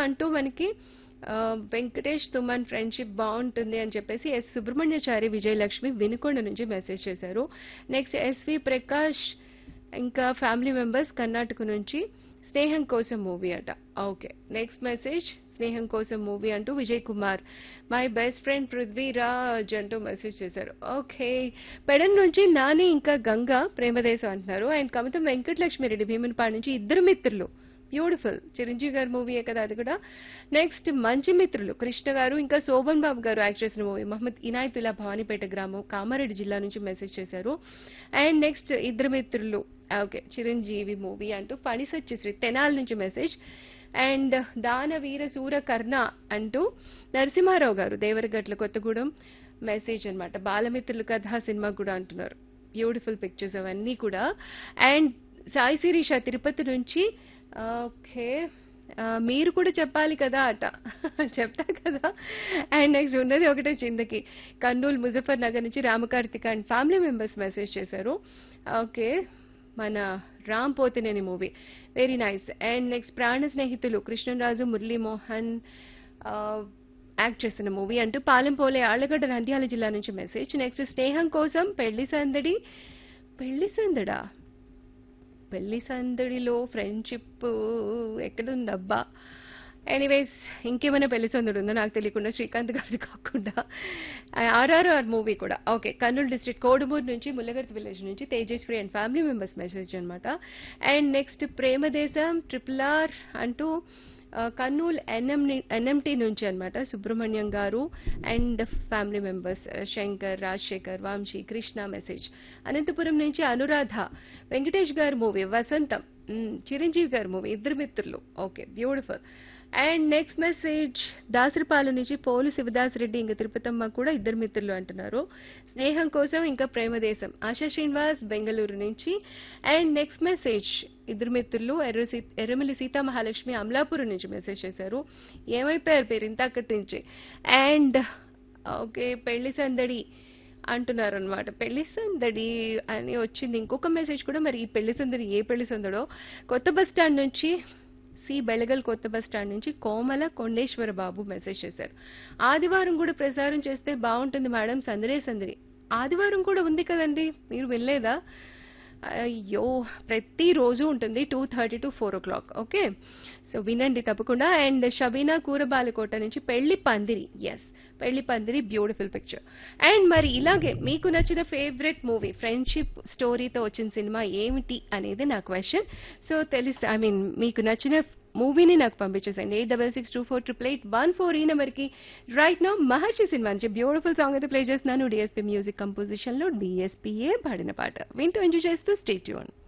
అంటూ మనకి ఆ, వెంకటేష్ తుమన్ ఫ్రెండ్షిప్ బాగుంటుంది అని చెప్పేసి ఎస్ సుబ్రహ్మణ్యచారి విజయలక్ష్మి వినుకొండ నుంచి మెసేజ్ చేశారు నెక్స్ట్ ఎస్వి ప్రకాష్ ఇంకా ఫ్యామిలీ మెంబర్స్ కర్ణాటక నుంచి స్నేహం కోసం మూవీ అట ఓకే నెక్స్ట్ మెసేజ్ స్నేహం కోసం మూవీ అంటూ Vijay Kumar my best friend Prithviraj అంటూ మెసేజ్ చేశారు ఓకే పెడన్ నుంచి నాని ఇంకా గంగ ప్రేమదేశం అంటున్నారు అండ్ కవితం వెంకటలక్ష్మి రెడ్డి భీమన్పాడు నుంచి ఇద్దరు మిత్రులు బ్యూటిఫుల్ చిరంజీవి గారి మూవీయే కదా అది కూడా నెక్స్ట్ మంచి మిత్రులు కృష్ణ గారు ఇంకా శోభన్ బాబు గారు యాక్ట్ చేసిన మూవీ మహమ్మద్ ఇనాయతుల్లా భవానీపేట గ్రామం కామారెడ్డి జిల్లా నుంచి మెసేజ్ చేశారు అండ్ నెక్స్ట్ ఇద్దరు మిత్రులు ఓకే చిరంజీవి మూవీ అంటూ పనిసచ్చి తెనాల నుంచి మెసేజ్ అండ్ దానవీర సూర కర్ణ అంటూ నరసింహారావు గారు దేవరగట్ల కొత్తగూడెం మెసేజ్ అన్నమాట బాలమిత్రులు కథ సినిమా కూడా అంటున్నారు బ్యూటిఫుల్ పిక్చర్స్ అవన్నీ కూడా అండ్ సాయి శిరీష తిరుపతి నుంచి ఓకే ఆ, మీరు కూడా చెప్పాలి కదా అట చెప్తా కదా అండ్ నెక్స్ట్ ఉన్నది ఒకటే చిందకి కర్నూలు ముజఫర్ నగర్ నుంచి Ramakarthika and family members message చేశారు ఓకే మన Ram Pothineni movie very nice and next Prana Snehithulu Krishnaraju Muralimohan ఆ, యాక్ట్ చేసిన మూవీ అంటూ పాలెంపోలే ఆళ్లగడ్డ నంద్యాల జిల్లా నుంచి మెసేజ్ నెక్స్ట్ స్నేహం కోసం పెళ్లి సందడి పెళ్లి సందడా పెళ్లి సందడిలో ఫ్రెండ్షిప్ ఎక్కడుందబ్బా ఎనీవేస్ ఇంకేమైనా పెళ్లి సందడి ఉందో నాకు తెలియకుండా శ్రీకాంత్ గారిది కాకుండా ఆర్ఆర్ఆర్ మూవీ కూడా ఓకే కర్నూలు డిస్ట్రిక్ట్ కోడుమూరు నుంచి ముల్లగర్తి విలేజ్ నుంచి Tejaswi and family members message అనమాట and next Premadesam triple R అంటూ ఆ, కర్నూలు ఎన్ఎం ఎన్ఎంటీ నుంచి అన్నమాట సుబ్రహ్మణ్యం గారు and family members Shankar Rajasekhar Vamsi Krishna message Anantapur నుంచి అనురాధ వెంకటేష్ గారి మూవీ వసంతం మ్, చిరంజీవి గారి movie Iddaru Mitrulu okay beautiful and next message Dasaripalem నుంచి పోలు శివదాస్ రెడ్డి ఇంకా తిరుపతమ్మ కూడా ఇద్దరు మిత్రులు అంటున్నారు స్నేహం కోసం ఇంకా ప్రేమదేశం ఆశా శ్రీనివాస్ బెంగళూరు నుంచి and next message Iddaru Mitrulu ఎర్ర సీ ఎర్రమల్లి సీతా మహాలక్ష్మి అమలాపురం నుంచి మెసేజ్ చేశారు ఏమైపోయారు పేరు ఇంత అక్కడి నుంచి అండ్ ఓకే పెళ్లి సందడి అంటున్నారు అనమాట పెళ్లి సందడి అని వచ్చింది ఇంకొక మెసేజ్ కూడా మరి ఈ పెళ్లి సందడి ఏ పెళ్లి సందడో కొత్త బస్ స్టాండ్ నుంచి సి బెళగల్ కొత్త బస్ స్టాండ్ నుంచి కోమల కొండేశ్వర బాబు మెసేజ్ చేశారు ఆదివారం కూడా ప్రసారం చేస్తే బాగుంటుంది మేడం సందడే సందడి ఆదివారం కూడా ఉంది కదండి మీరు వెళ్ళలేదా అయ్యో ప్రతిరోజు ఉంటుంది two thirty to four o'clock okay so వినండి తప్పకుండా అండ్ షబీనా కూరబాలకోట నుంచి పెళ్లి పందిరి ఎస్ పెళ్లి పందిరి బ్యూటిఫుల్ పిక్చర్ అండ్ మరి ఇలాగే మీకు నచ్చిన ఫేవరెట్ మూవీ ఫ్రెండ్షిప్ స్టోరీతో వచ్చిన సినిమా ఏమిటి అనేది నా క్వశ్చన్ సో తెలిస్తే ఐ మీన్ మీకు నచ్చిన మూవీని నాకు పంపించేసండి eight double six two four triple eight one four ఈ నెంబర్కి రైట్ నో మహర్షి సినిమా నుంచి బ్యూటిఫుల్ సాంగ్ అయితే ప్లే చేస్తున్నాను డిఎస్పీ మ్యూజిక్ కంపోజిషన్లో డిఎస్పీఏ పాడిన పాట వింటూ ఎంజాయ్ చేస్తూ స్టేట్ యూన్